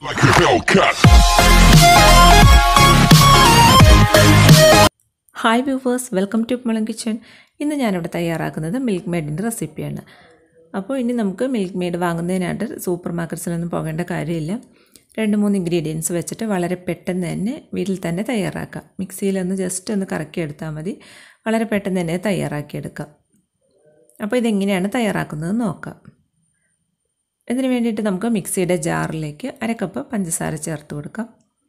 like a Hellcat. Hi viewers welcome to മളം kitchen ഇന്ന് ഞാനിവിടെ തയ്യാറാക്കുന്നത് മിൽക്ക് മെയ്ഡിൻ്റെ റെസിപ്പിയാണ് അപ്പോൾ ഇനി നമുക്ക് മിൽക്ക് മെയ്ഡ് വാങ്ങുന്നതിനായിട്ട് സൂപ്പർ മാർക്കറ്റ്സിലൊന്നും പോകേണ്ട കാര്യമില്ല രണ്ട് മൂന്ന് ഇൻഗ്രീഡിയൻസ് വെച്ചിട്ട് വളരെ പെട്ടെന്ന് തന്നെ വീട്ടിൽ തന്നെ തയ്യാറാക്കാം മിക്സിയിലൊന്ന് ജസ്റ്റ് ഒന്ന് കറക്കിയെടുത്താൽ മതി വളരെ പെട്ടെന്ന് തന്നെ തയ്യാറാക്കിയെടുക്കാം അപ്പോൾ ഇതെങ്ങനെയാണ് തയ്യാറാക്കുന്നത് നോക്കാം ഇതിന് വേണ്ടിയിട്ട് നമുക്ക് മിക്സിയുടെ ജാറിലേക്ക് അര കപ്പ് പഞ്ചസാര ചേർത്ത് കൊടുക്കാം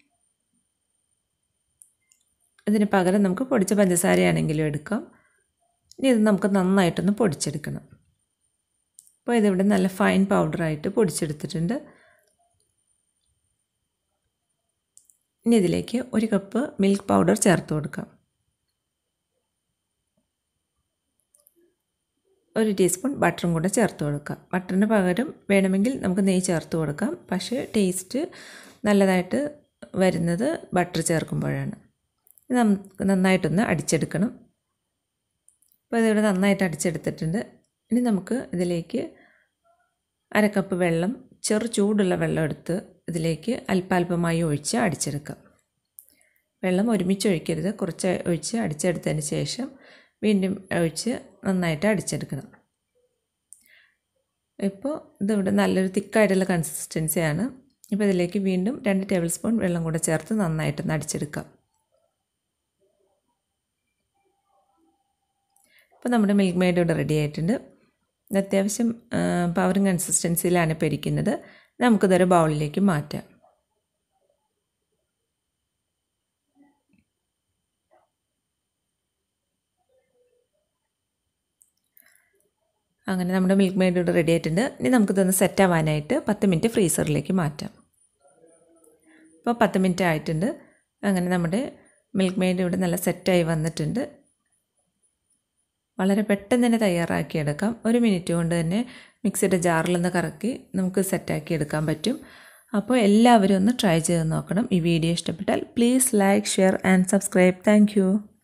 ഇതിന് പകരം നമുക്ക് പൊടിച്ച പഞ്ചസാരയാണെങ്കിലും എടുക്കാം ഇനി ഇത് നമുക്ക് നന്നായിട്ടൊന്ന് പൊടിച്ചെടുക്കണം അപ്പോൾ ഇതിവിടെ നല്ല ഫൈൻ പൗഡറായിട്ട് പൊടിച്ചെടുത്തിട്ടുണ്ട് ഇനി ഇതിലേക്ക് ഒരു കപ്പ് മിൽക്ക് പൗഡർ ചേർത്ത് കൊടുക്കാം ഒരു ടീസ്പൂൺ ബട്ടറും കൂടെ ചേർത്ത് കൊടുക്കാം ബട്ടറിന് പകരം വേണമെങ്കിൽ നമുക്ക് നെയ്യ് ചേർത്ത് കൊടുക്കാം പക്ഷേ ടേസ്റ്റ് നല്ലതായിട്ട് വരുന്നത് ബട്ടർ ചേർക്കുമ്പോഴാണ് ഇത് നമുക്ക് നന്നായിട്ടൊന്ന് അടിച്ചെടുക്കണം അപ്പോൾ ഇതിവിടെ നന്നായിട്ട് അടിച്ചെടുത്തിട്ടുണ്ട് ഇനി നമുക്ക് ഇതിലേക്ക് അര കപ്പ് വെള്ളം ചെറു ചൂടുള്ള വെള്ളം എടുത്ത് ഇതിലേക്ക് അല്പാൽപമായി ഒഴിച്ച് അടിച്ചെടുക്കാം വെള്ളം ഒരുമിച്ച് ഒഴിക്കരുത് കുറച്ച് ഒഴിച്ച് അടിച്ചെടുത്തതിന് ശേഷം വീണ്ടും ഒഴിച്ച് നന്നായിട്ട് അടിച്ചെടുക്കണം ഇപ്പോൾ ഇതിവിടെ നല്ലൊരു തിക്കായിട്ടുള്ള കൺസിസ്റ്റൻസിയാണ് ഇപ്പോൾ ഇതിലേക്ക് വീണ്ടും രണ്ട് ടേബിൾ സ്പൂൺ വെള്ളം കൂടെ ചേർത്ത് നന്നായിട്ടൊന്ന് അടിച്ചെടുക്കാം ഇപ്പോൾ നമ്മുടെ മിൽക്ക് മെയ്ഡ് ഇവിടെ റെഡി ആയിട്ടുണ്ട് ഇത് അത്യാവശ്യം പവറും കൺസിസ്റ്റൻസിയിലാണ് ഇപ്പോൾ ഇരിക്കുന്നത് നമുക്കിതൊരു ബൗളിലേക്ക് മാറ്റാം അങ്ങനെ നമ്മുടെ മിൽക്ക് മെയ്ഡ് ഇവിടെ റെഡി ആയിട്ടുണ്ട് ഇനി നമുക്കിതൊന്ന് സെറ്റ് ആവാനായിട്ട് പത്ത് മിനിറ്റ് ഫ്രീസറിലേക്ക് മാറ്റാം ഇപ്പോൾ പത്ത് മിനിറ്റ് ആയിട്ടുണ്ട് അങ്ങനെ നമ്മുടെ മിൽക്ക് മെയ്ഡ് ഇവിടെ നല്ല സെറ്റായി വന്നിട്ടുണ്ട് വളരെ പെട്ടെന്ന് തന്നെ തയ്യാറാക്കിയെടുക്കാം ഒരു മിനിറ്റ് കൊണ്ട് തന്നെ മിക്സിയുടെ ജാറിലൊന്ന് കറക്കി നമുക്ക് സെറ്റാക്കി എടുക്കാൻ പറ്റും അപ്പോൾ എല്ലാവരും ഒന്ന് ട്രൈ ചെയ്ത് നോക്കണം ഈ വീഡിയോ ഇഷ്ടപ്പെട്ടാൽ please like share and subscribe thank